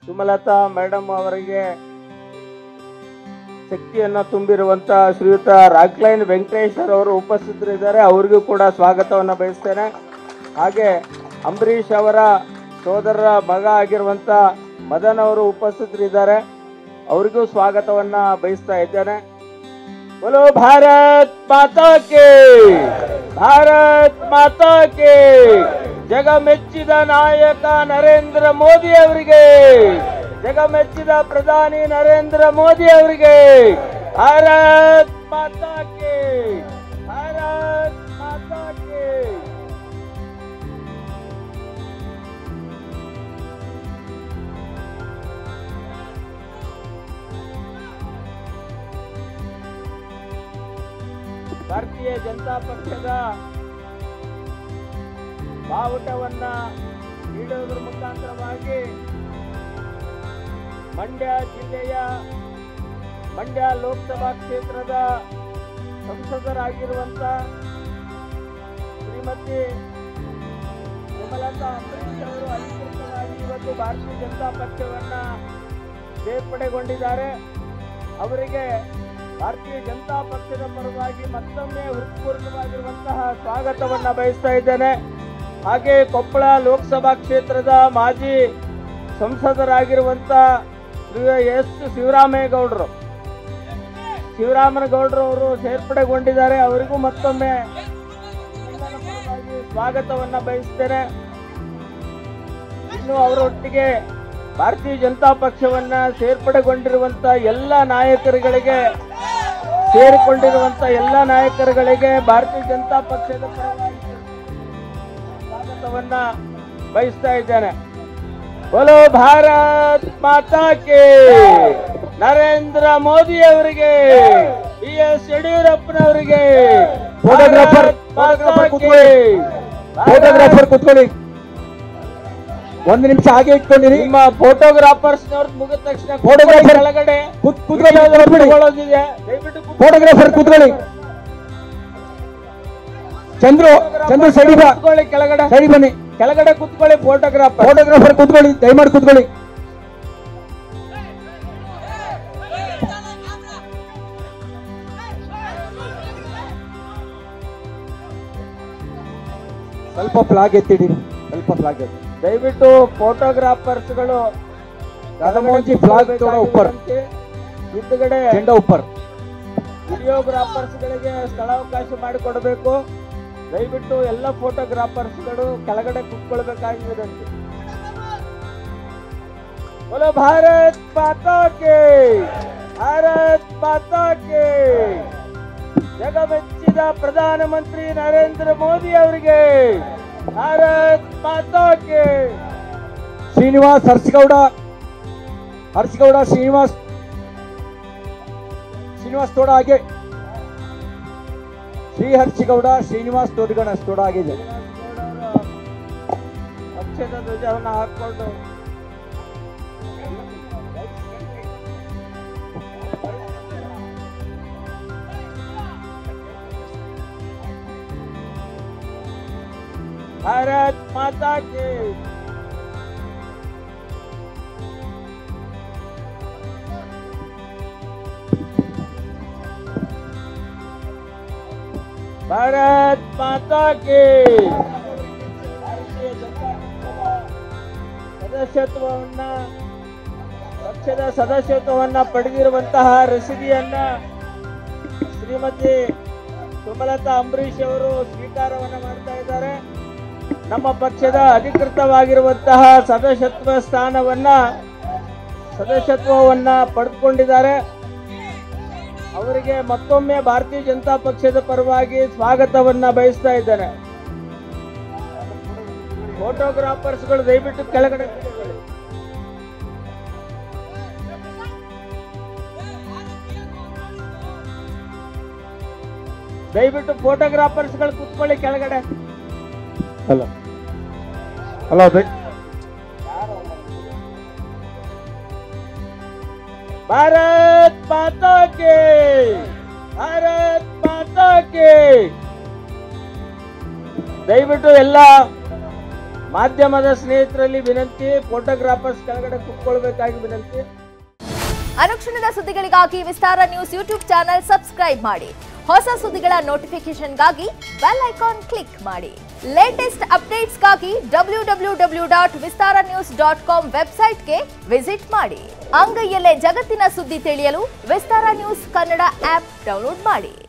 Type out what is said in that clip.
Sumalatha madam ಅವರಿಗೆ ಶಕ್ತಿಯನ್ನ ತುಂಬಿರುವಂತ ಶ್ರೀಯುತ ರಾಕ್ಲೈನ್ ವೆಂಕಟೇಶ್ವರ್ ಅವರು ಉಪಸ್ಥಿತರಿದ್ದಾರೆ ಅವರಿಗೂ ಕೂಡ ಸ್ವಾಗತವನ್ನ ಬಯಸ್ತೇನೆ ಹಾಗೆ ಅಂಬರೀಷ್ ಅವರ ಸೋದರರ ಮಗ ಆಗಿರುವಂತ ಮದನ್ ಅವರು ಉಪಸ್ಥಿತರಿದ್ದಾರೆ ಅವರಿಗೂ ಸ್ವಾಗತವನ್ನ ಬಯಸ್ತಾ ಇದ್ದೇನೆ बोलो भारत माता के ಭಾರತ್ ಮಾತಾ ಕೆ ಜಗ ಮೆಚ್ಚಿದ ನಾಯಕ ನರೇಂದ್ರ ಮೋದಿ ಅವರಿಗೆ ಜಗ ಮೆಚ್ಚಿದ ಪ್ರಧಾನಿ ನರೇಂದ್ರ ಮೋದಿ ಅವರಿಗೆ ಭಾರತ್ ಮಾತಾ ಕೆ ಭಾರತ್ ಮಾತಾ ಕೆ ಭಾರತೀಯ ಜನತಾ ಪಕ್ಷದ ಬಾವುಟವನ್ನ ನೀಡುವುದರ ಮುಖಾಂತರವಾಗಿ ಮಂಡ್ಯ ಜಿಲ್ಲೆಯ ಮಂಡ್ಯ ಲೋಕಸಭಾ ಕ್ಷೇತ್ರದ ಸಂಸದರಾಗಿರುವಂತ ಶ್ರೀಮತಿ ಸುಮಲತಾ ಅಂಬರೀಶ್ ಅವರು ಅಧಿಕೃತವಾಗಿ ಇವತ್ತು ಭಾರತೀಯ ಜನತಾ ಪಕ್ಷವನ್ನ ಸೇರ್ಪಡೆಗೊಂಡಿದ್ದಾರೆ ಅವರಿಗೆ ಭಾರತೀಯ ಜನತಾ ಪಕ್ಷದ ಪರವಾಗಿ ಮತ್ತೊಮ್ಮೆ ಹೃತ್ಪೂರ್ವಕವಾಗಿರುವಂತಹ ಸ್ವಾಗತವನ್ನ ಬಯಸ್ತಾ ಇದ್ದೇನೆ ಹಾಗೆ ಕೊಪ್ಪಳ ಲೋಕಸಭಾ ಕ್ಷೇತ್ರದ ಮಾಜಿ ಸಂಸದರಾಗಿರುವಂತ ಶ್ರೀ ಎಸ್ ಶಿವರಾಮೇಗೌಡರು ಶಿವರಾಮನಗೌಡರು ಅವರು ಸೇರ್ಪಡೆಗೊಂಡಿದ್ದಾರೆ ಅವರಿಗೂ ಮತ್ತೊಮ್ಮೆ ನನ್ನ ಪರವಾಗಿ ಸ್ವಾಗತವನ್ನ ಬಯಸ್ತೇನೆ ಇನ್ನು ಅವರೊಟ್ಟಿಗೆ ಭಾರತೀಯ ಜನತಾ ಪಕ್ಷವನ್ನ ಸೇರ್ಪಡೆಗೊಂಡಿರುವಂತ ಎಲ್ಲ ನಾಯಕರುಗಳಿಗೆ ಸೇರಿಕೊಂಡಿರುವಂತ ಎಲ್ಲ ನಾಯಕರುಗಳಿಗೆ ಭಾರತೀಯ ಜನತಾ ಪಕ್ಷದ ಪರವಾಗಿ ಸ್ವಾಗತವನ್ನ ಬಯಸ್ತಾ ಇದ್ದೇನೆ ಬೋಲೋ ಭಾರತ್ ಮಾತಾ ಕೆ ನರೇಂದ್ರ ಮೋದಿ ಅವರಿಗೆ ಬಿ ಎಸ್ ಯಡಿಯೂರಪ್ಪನವರಿಗೆ ಫೋಟೋಗ್ರಾಫರ್ ಭಾರತ್ ಮಾತಾ ಫೋಟೋಗ್ರಾಫರ್ ಕಿ. ಕೂತ್ಕೊಳ್ಳಿ ಫೋಟೋಗ್ರಾಫರ್ ಕೂತ್ಕೊಳ್ಳಿ ಒಂದು ನಿಮಿಷ ಹಾಗೆ ಇಟ್ಕೊಂಡಿರಿ ನಿಮ್ಮ ಫೋಟೋಗ್ರಾಫರ್ಸ್ ಮುಗಿದ ತಕ್ಷಣ Photographer- ಕೆಳಗಡೆ ಕೂತ್- ಕೂತ್ಕೊಳ್ಳಿ, ಅದು ಬರ್ಬಿಡಿ. ತಗೊಳ್ಳೋದಿದೆ. ದಯವಿಟ್ಟು ಕೂತ್ಕೊಳ್ಳಿ. ಫೋಟೋಗ್ರಾಫರ್ ಕೂತ್ಕೊಳ್ಳಿ ಚಂದ್ರು ಚಂದ್ರು ಸೈಡಿ ಬಾ ಕೂತ್ಕೊಳ್ಳಿ ಕೆಳಗಡೆ ಸೈಡಿ ಬನ್ನಿ ಕೆಳಗಡೆ ಕೂತ್ಕೊಳ್ಳಿ ಫೋಟೋಗ್ರಾಫರ್ ಫೋಟೋಗ್ರಾಫರ್ ಕೂತ್ಕೊಳ್ಳಿ ದಯಮಾಡಿ ಕೂತ್ಕೊಳ್ಳಿ ಸ್ವಲ್ಪ ಫ್ಲಾಗ್ ಎತ್ತಿಡಿ ಸ್ವಲ್ಪ ಫ್ಲಾಗ್ ಎತ್ತಿ ದಯವಿಟ್ಟು ಫೋಟೋಗ್ರಾಫರ್ಸ್ ಗಳು ರಾಧಾಮೋಹನ್ ಜಿ ಫ್ಲಾಗ್ ತೋಡ ಉಪ್ಪರ್ ಹಿಂದ್ಗಡೆ ಜೆಂಡಾ ಉಪ್ಪರ್ ವಿಡಿಯೋಗ್ರಾಫರ್ಸ್ ಗಳಿಗೆ ಸ್ಥಳಾವಕಾಶ ಮಾಡಿಕೊಡಬೇಕು ದಯವಿಟ್ಟು ಎಲ್ಲ ಫೋಟೋಗ್ರಾಫರ್ಸ್ ಗಳು ಕೆಳಗಡೆ ಕುತ್ಕೊಳ್ಬೇಕಾಗಿದೆ बोलो भारत माता के ಭಾರತ್ ಮಾತಾ ಕೆ ಜಗಮೆಚ್ಚಿದ ಪ್ರಧಾನಮಂತ್ರಿ ನರೇಂದ್ರ ಮೋದಿ ಅವರಿಗೆ ಭಾರತ್ ಮಾತಾ ಕೆ ಶ್ರೀನಿವಾಸ್ ಹರ್ಷಗೌಡ ಹರ್ಷಗೌಡ ಶ್ರೀನಿವಾಸ್ ಶ್ರೀನಿವಾಸ್ ತೋಡ ಹಾಗೆ ಶ್ರೀ ಹರ್ಷಗೌಡ ಶ್ರೀನಿವಾಸ್ ತೋಡ್ಗಣ ತೋಡ ಆಗಿದೆ ಅಕ್ಷದ ಧ್ವಜವನ್ನು ಹಾಕೊಂಡು ಭಾರತ್ ಮಾತಾ ಕೆ ಭಾರತ್ ಮಾತಾ ಕೆ ಭಾರತೀಯ ಜನತಾ ಪಕ್ಷದ ಸದಸ್ಯತ್ವವನ್ನ ಪಕ್ಷದ ಸದಸ್ಯತ್ವವನ್ನ ಪಡೆದಿರುವಂತಹ ರಸೀದಿಯನ್ನ ಶ್ರೀಮತಿ ಸುಮಲತಾ ಅಂಬರೀಶ್ ಅವರು ಸ್ವೀಕಾರವನ್ನ ಮಾಡ್ತಾ ಇದ್ದಾರೆ ನಮ್ಮ ಪಕ್ಷದ ಅಧಿಕೃತವಾಗಿರುವಂತಹ ಸದಸ್ಯತ್ವ ಸ್ಥಾನವನ್ನ ಸದಸ್ಯತ್ವವನ್ನ ಪಡೆದುಕೊಂಡಿದ್ದಾರೆ ಅವರಿಗೆ ಮತ್ತೊಮ್ಮೆ ಭಾರತೀಯ ಜನತಾ ಪಕ್ಷದ ಪರವಾಗಿ ಸ್ವಾಗತವನ್ನ ಬಯಸ್ತಾ ಇದ್ದೇನೆ ಫೋಟೋಗ್ರಾಫರ್ಸ್ಗಳು ದಯವಿಟ್ಟು ಕೆಳಗಡೆ ಕೂತ್ಕೊಳ್ಳಿ. ದಯವಿಟ್ಟು ಫೋಟೋಗ್ರಾಫರ್ಸ್ಗಳು ಕುತ್ಕೊಳ್ಳಿ ಕೆಳಗಡೆ ಅಲ್ಲ ಅಲ್ಲ ಬೆ- ಭಾರತ್ ಮಾತಾ ಕೆ ಭಾರತ್ ಮಾತಾ ಕೆ ದಯವಿಟ್ಟು ಎಲ್ಲ ಮಾಧ್ಯಮದ ಸ್ನೇಹಿತರಲ್ಲಿ ವಿನಂತಿ ಫೋಟೋಗ್ರಾಫರ್ಸ್ ಕೆಳಗಡೆ ಕುತ್ಕೊಳ್ಬೇಕಾಗಿ ವಿನಂತಿ ಅನುಕ್ಷಣದ ಸುದ್ದಿಗಳಿಗಾಗಿ Vistara news YouTube channel subscribe ಮಾಡಿ ಹೊಸ ಸುದ್ದಿಗಳ ನೋಟಿಫಿಕೇಶನ್ಗಾಗಿ ಬೆಲ್ ಐಕಾನ್ ಕ್ಲಿಕ್ ಮಾಡಿ ಲೇಟೆಸ್ಟ್ ಅಪ್ಡೇಟ್ಸ್ಗಾಗಿ W W W dot Vistara news dot com ವೆಬ್ಸೈಟ್ಗೆ ವಿಸಿಟ್ ಮಾಡಿ ಅಂಗೈಯಲ್ಲೇ ಜಗತ್ತಿನ ಸುದ್ದಿ ತಿಳಿಯಲು Vistara news Kannada app download ಮಾಡಿ